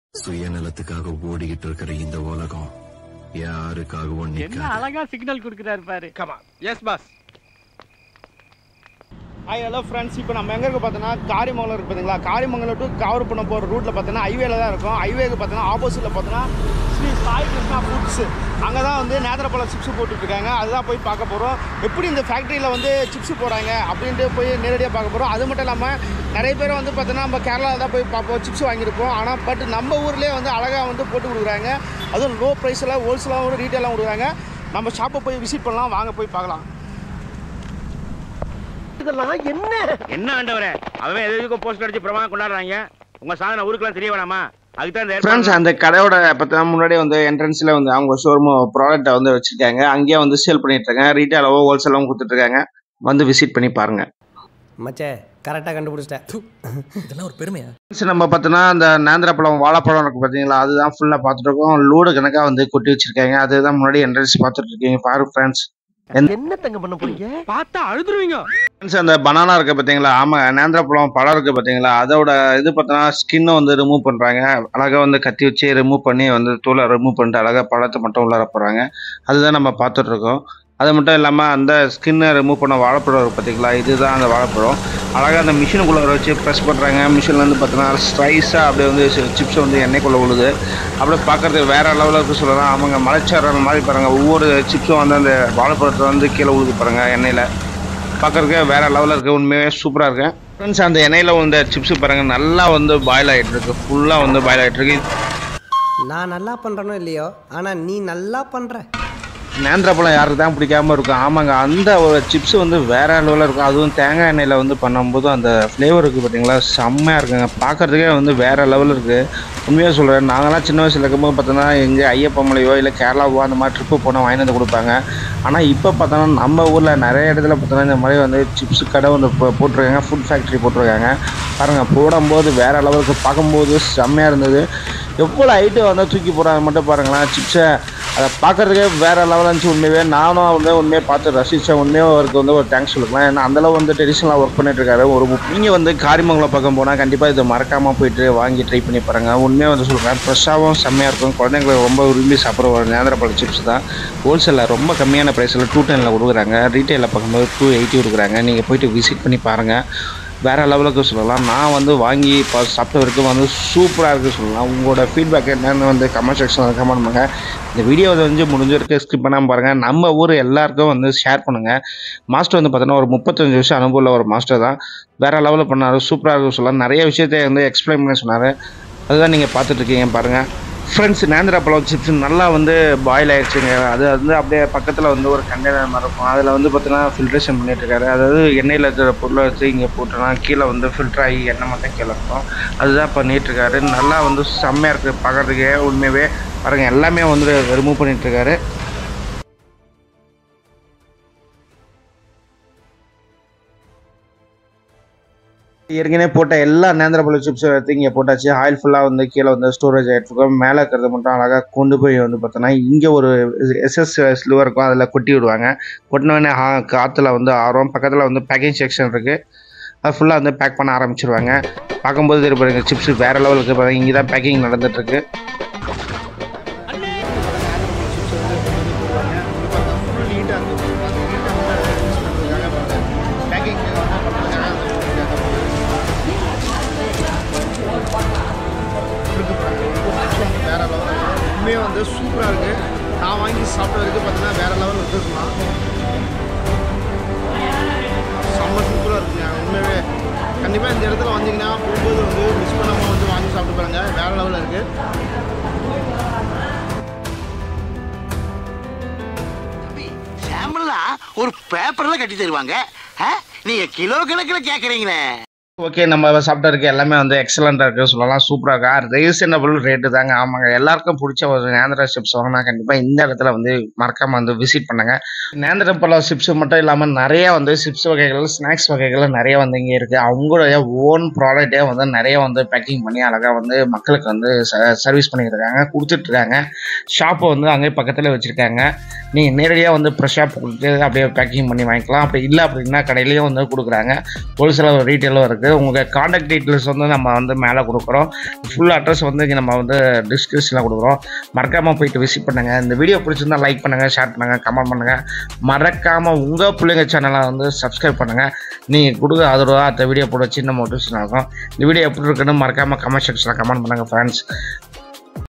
சுயநலத்துக்காக ஓடிக்கிட்டு இருக்கிற இந்த உலகம் யாருக்காகவும் என்ன நிக்காது அழகா சிக்னல் கொடுக்குறாரு பாரு கமா yes boss hi hello friends இப்போ நம்ம எங்கே இருக்க பார்த்தோன்னா காரிமங்கலம் இருக்குது பார்த்தீங்களா காரிமங்கலம் டு காவரப்பணம் போகிற ரூட்டில் பார்த்தோன்னா ஹைவேல தான் இருக்கும் ஹைவேக்கு பார்த்தோன்னா ஆப்போசிட்டில் பார்த்தோன்னா ஸ்ரீ சாய் கிருஷ்ணா ஃபுட்ஸ் அங்கே தான் வந்து நேந்திரப்பழம் சிப்ஸ் போட்டுட்ருக்காங்க அதுதான் போய் பார்க்க போகிறோம் எப்படி இந்த ஃபேக்ட்ரியில் வந்து சிப்ஸ் போடுறாங்க அப்படின்ட்டு போய் நேரடியாக பார்க்க போகிறோம் அது மட்டும் இல்லாமல் நிறைய பேர் வந்து பார்த்தோன்னா நம்ம கேரளாவில் தான் போய் பார்ப்போம் சிப்ஸ் வாங்கியிருப்போம் ஆனால் பட் நம்ம ஊர்லேயே வந்து அழகாக வந்து போட்டு கொடுக்குறாங்க அதுவும் லோ ப்ரைஸில் ஹோல்சேலாகவும் ரீட்டெயிலாகவும் கொடுக்குறாங்க நம்ம ஷாப்பை போய் விசிட் பண்ணலாம் வாங்க போய் பார்க்கலாம் என்ன ஆண்டவரே அவன் எதுக்கும் போஸ்ட் அடிச்சு பிரமாதம் கொண்டாடுறாங்க உங்க சாதனை ஊருக்குலாம் தெரிய வேணாமா அதுக்கு தான் இந்த ஃப்ரெண்ட்ஸ் ஏற்பாடு. அந்த கடையோட பார்த்தா முன்னாடி வந்து என்ட்ரன்ஸ்ல வந்து அவங்க ஷோரூம் ப்ராடக்ட்டை வந்து வச்சிருக்காங்க அங்கேயே வந்து சேல் பண்ணிட்டு இருக்காங்க ரீட்டைலாவோ ஹோல்சேலாவும் கொடுத்துட்டு இருக்காங்க வந்து விசிட் பண்ணி பாருங்க மச்சே கரெக்டாக கண்டுபிடிச்சிட்டேன் இதெல்லாம் ஒரு பெருமையா Friends, நம்ம பார்த்தோன்னா அந்த நேந்திரப்பழம் வாழைப்பழம் இருக்கு பார்த்தீங்களா அதுதான் ஃபுல்லாக பார்த்துட்டு இருக்கோம் லோடு கணக்காக வந்து கொட்டி வச்சிருக்காங்க அதுதான் முன்னாடி என்ட்ரன்ஸ் பார்த்துட்டு இருக்கீங்க பாரு ஃப்ரெண்ட்ஸ் என்ன தங்க பண்ண போறீங்க பார்த்தா அழுதுருவீங்க ஃப்ரெண்ட்ஸ் அந்த பனானா இருக்கு பார்த்தீங்களா ஆமாம் நேந்திரப்பழம் பழம் இருக்கு பார்த்தீங்களா அதோட இது பார்த்தோன்னா ஸ்கின்னை வந்து ரிமூவ் பண்ணுறாங்க அழகாக வந்து கத்தி வச்சு ரிமூவ் பண்ணி வந்து தூளை ரிமூவ் பண்ணிட்டு அழகாக பழத்தை மட்டும் உள்ளார போகிறாங்க அதுதான் நம்ம பார்த்துட்டு இருக்கோம் அது மட்டும் இல்லாமல் அந்த ஸ்கின்னை ரிமூவ் பண்ண வாழைப்பழம் இருக்கு பார்த்தீங்களா இதுதான் அந்த வாழைப்பழம் அழகாக அந்த மிஷினுக்குள்ளே வச்சு ப்ரெஸ் பண்ணுறாங்க மிஷின்லேருந்து பார்த்தோன்னா ஸ்ட்ரைஸாக அப்படியே வந்து சிப்ஸ் வந்து எண்ணெய்க்குள்ளே விழுது அப்படியே பார்க்கறதுக்கு வேற லெவலில் இருக்கு சொல்லலாம் அவங்க மலைச்சாரல் மாதிரி பாருங்க ஒவ்வொரு சிப்ஸும் வந்து அந்த வாழைப்பழத்தை வந்து கீழே விழுது பாருங்க எண்ணெயில் பார்க்கறதுக்கு வேற லெவலில் இருக்கு உண்மையாகவே சூப்பராக இருக்கு ஃப்ரெண்ட்ஸ் அந்த எண்ணெயில் வந்து சிப்ஸ் பாருங்க நல்லா வந்து பாயில் ஆகிட்டு இருக்கு ஃபுல்லாக வந்து பாயில் ஆகிட்டு இருக்கு நான் நல்லா பண்ணுறனோ இல்லையோ ஆனால் நீ நல்லா பண்ணுற நேந்திரப்பழம் யாருக்கு தான் பிடிக்காம இருக்கும் ஆமாங்க அந்த ஒரு சிப்ஸ் வந்து வேற லெவலில் இருக்கும் அதுவும் தேங்காய் எண்ணெயில் வந்து பண்ணும்போது அந்த ஃப்ளேவர் இருக்குது பார்த்தீங்களா செம்மையாக இருக்குங்க பார்க்கறதுக்கே வந்து வேற லெவலில் இருக்குது உண்மையாக சொல்கிறேன் நாங்களாம் சின்ன வயசில் இருக்கும்போது பார்த்தோன்னா எங்கே ஐயப்பமலையோ இல்லை கேரளாவோ அந்த மாதிரி ட்ரிப்பு போனால் வாங்கி வந்து கொடுப்பாங்க ஆனால் இப்போ பார்த்தோன்னா நம்ம ஊரில் நிறைய இடத்துல பார்த்தோன்னா இந்த மாதிரி வந்து சிப்ஸ் கடை வந்து போ- போட்டிருக்காங்க ஃபுட் ஃபேக்ட்ரி போட்டிருக்காங்க பாருங்கள் போடும்போது வேற லெவலுக்கு பார்க்கும்போது செம்மையாக இருந்தது எவ்வளோ ஐட்டம் வந்து தூக்கி போடுறாங்க மட்டும் பாருங்களேன் சிப்ஸை அதை பார்க்கறதுக்கே வேற லெவலில் இருந்துச்சு உண்மையாகவே நானும் வந்து உண்மையாக பார்த்து ரசித்தேன் உண்மையாக அவருக்கு வந்து ஒரு தேங்க்ஸ் சொல்லிக்கலாம் ஏன்னா அந்தளவு வந்து ட்ரெடிஷ்னலாக ஒர்க் பண்ணிட்டு இருக்காரு ஒரு நீங்கள் வந்து காரிமங்கலம் பக்கம் போனால் கண்டிப்பாக இதை மறக்காமல் போயிட்டு வாங்கி ட்ரை பண்ணி பாருங்க உண்மையாக வந்து சொல்கிறேன் ஃப்ரெஷ்ஷாகவும் செம்மையாக இருக்கும் குழந்தைங்களுக்கு ரொம்ப விரும்பி சாப்பிட்ற ஒரு நேந்திரப்பழ சிப்ஸ் தான் ஹோல்சேலில் ரொம்ப கம்மியான ப்ரைஸில் டூ டெனில் கொடுக்குறாங்க ரீட்டைலில் பார்க்கும்போது டூ எயிட்டி கொடுக்குறாங்க நீங்கள் போயிட்டு விசிட் பண்ணி பாருங்கள் வேறு லெவலுக்கு சொல்லலாம் நான் வந்து வாங்கி இப்போ சாப்பிட்ட வரைக்கும் வந்து சூப்பராக இருக்குது சொல்லலாம் உங்களோட ஃபீட்பேக் என்னென்னு வந்து கமெண்ட் செக்ஷனில் கமெண்ட் பண்ணுங்க இந்த வீடியோ வந்து முடிஞ்ச வரைக்கும் ஸ்கிப் பண்ணாமல் பாருங்கள் நம்ம ஊர் எல்லாருக்கும் வந்து ஷேர் பண்ணுங்கள் மாஸ்டர் வந்து பார்த்தோன்னா ஒரு முப்பத்தஞ்சு வருஷம் அனுபவம் உள்ள ஒரு மாஸ்டர் தான் வேறு லெவலில் பண்ணார் சூப்பராக இருக்கும் சொல்லலாம் நிறைய விஷயத்தை வந்து எக்ஸ்பிளைன் பண்ணி சொன்னார் அதுதான் நீங்கள் பார்த்துட்டு இருக்கீங்க பாருங்கள் ஃப்ரெண்ட்ஸ் நேந்திரப்பழம் சிப்ஸ் நல்லா வந்து பாயில் ஆயிடுச்சுங்க அது வந்து அப்படியே பக்கத்தில் வந்து ஒரு கண்டெய்னர் மாதிரி இருக்கும் அதில் வந்து பார்த்தீங்கன்னா ஃபில்ட்ரேஷன் பண்ணிட்டு இருக்காரு அதாவது எண்ணெயில் இருக்கிற பொருளை வச்சு இங்கே போட்டோன்னா கீழே வந்து ஃபில்டர் ஆகி எண்ணெய் மட்டும் கீழே இருக்கும் அதுதான் பண்ணிட்டு இருக்காரு நல்லா வந்து செம்மையாக இருக்குது பார்க்கறதுக்கே உண்மையாகவே பாருங்க எல்லாமே வந்து ரிமூவ் பண்ணிட்டு இருக்காரு ஏற்கனவே போட்ட எல்லா நேந்திரப்பழ சிப்ஸும் எடுத்து இங்கே போட்டாச்சு ஆயில் ஃபுல்லாக வந்து கீழே வந்து ஸ்டோரேஜ் ஆகிட்டு இருக்கும் மேலே இருக்கிறத மட்டும் அழகாக கொண்டு போய் வந்து பார்த்தோன்னா இங்கே ஒரு எஸ்எஸ் ஸ்லிவர் இருக்கும் அதில் கொட்டி விடுவாங்க கொட்டினோடனே காற்றுல வந்து ஆறும் பக்கத்தில் வந்து பேக்கிங் செக்ஷன் இருக்குது அது ஃபுல்லாக வந்து பேக் பண்ண ஆரம்பிச்சிருவாங்க பார்க்கும்போது தெரியும் பாருங்க சிப்ஸ் வேறு லெவலுக்கு பாருங்க இங்கே தான் பேக்கிங் நடந்துட்டுருக்கு வேற லெவல் உண்மையாக வந்து சூப்பராக இருக்குது நான் வாங்கி சாப்பிட்ட வரைக்கும் பார்த்தீங்கன்னா வேற லெவல் வந்துருக்கலாம் செம்ம சூப்பராக இருக்குங்க உண்மையாகவே கண்டிப்பாக இந்த இடத்துல வந்தீங்கன்னா போகும்போது வந்து மிஸ் பண்ணாமல் வந்து வாங்கி சாப்பிட்டு பாருங்க வேற லெவலில் இருக்குது சாம்பிள்லாம் ஒரு பேப்பர்ல கட்டி தருவாங்க ஆ? நீங்க கிலோ கணக்குல கேக்குறீங்களே ஓகே நம்ம சாப்பிட்ட இருக்கு எல்லாமே வந்து எக்ஸலண்டாக இருக்குது சொல்லலாம் சூப்பராக இருக்கா ரீசனபிள் ரேட்டு தாங்க ஆமாங்க எல்லாருக்கும் பிடிச்ச ஒரு நேந்திர சிப்ஸ் வாங்கினா கண்டிப்பாக இந்த இடத்துல வந்து மறக்காம வந்து விசிட் பண்ணுங்க நேந்திர பழம் சிப்ஸ் மட்டும் இல்லாமல் நிறைய வந்து சிப்ஸ் வகைகள் ஸ்நாக்ஸ் வகைகள் நிறைய வந்து இங்கே இருக்குது அவங்களுடைய ஓன் ப்ராடக்டே வந்து நிறைய வந்து பேக்கிங் பண்ணி அழகாக வந்து மக்களுக்கு வந்து சர்வீஸ் பண்ணிட்டு இருக்காங்க கொடுத்துட்டு இருக்காங்க ஷாப்பை வந்து அங்கே பக்கத்தில் வச்சுருக்காங்க நீங்கள் நேரடியாக வந்து ஃப்ரெஷ்ஷாக கொடுத்து அப்படியே பேக்கிங் பண்ணி வாங்கிக்கலாம் அப்படி இல்லை அப்படின்னா கடையிலையும் வந்து கொடுக்குறாங்க ஹோல்சேலாக ரீட்டெயிலும் இருக்குது கிடையாது உங்கள் காண்டாக்ட் டீட்டெயில்ஸ் வந்து நம்ம வந்து மேலே கொடுக்குறோம் ஃபுல் அட்ரஸ் வந்து இங்கே நம்ம வந்து டிஸ்கிரிப்ஷனில் கொடுக்குறோம் மறக்காமல் போயிட்டு விசிட் பண்ணுங்கள் இந்த வீடியோ பிடிச்சிருந்தா லைக் பண்ணுங்கள் ஷேர் பண்ணுங்கள் கமெண்ட் பண்ணுங்கள் மறக்காமல் உங்கள் பிள்ளைங்க சேனலை வந்து சப்ஸ்கிரைப் பண்ணுங்கள் நீங்கள் கொடுக்க ஆதரவாக அடுத்த வீடியோ போட சின்ன மோட்டிவேஷன் ஆகும் இந்த வீடியோ எப்படி இருக்குன்னு மறக்காமல் கமெண்ட் செக்ஷனில் கமெண்ட் பண்ணுங்கள் ஃப்ரெண்ட்ஸ்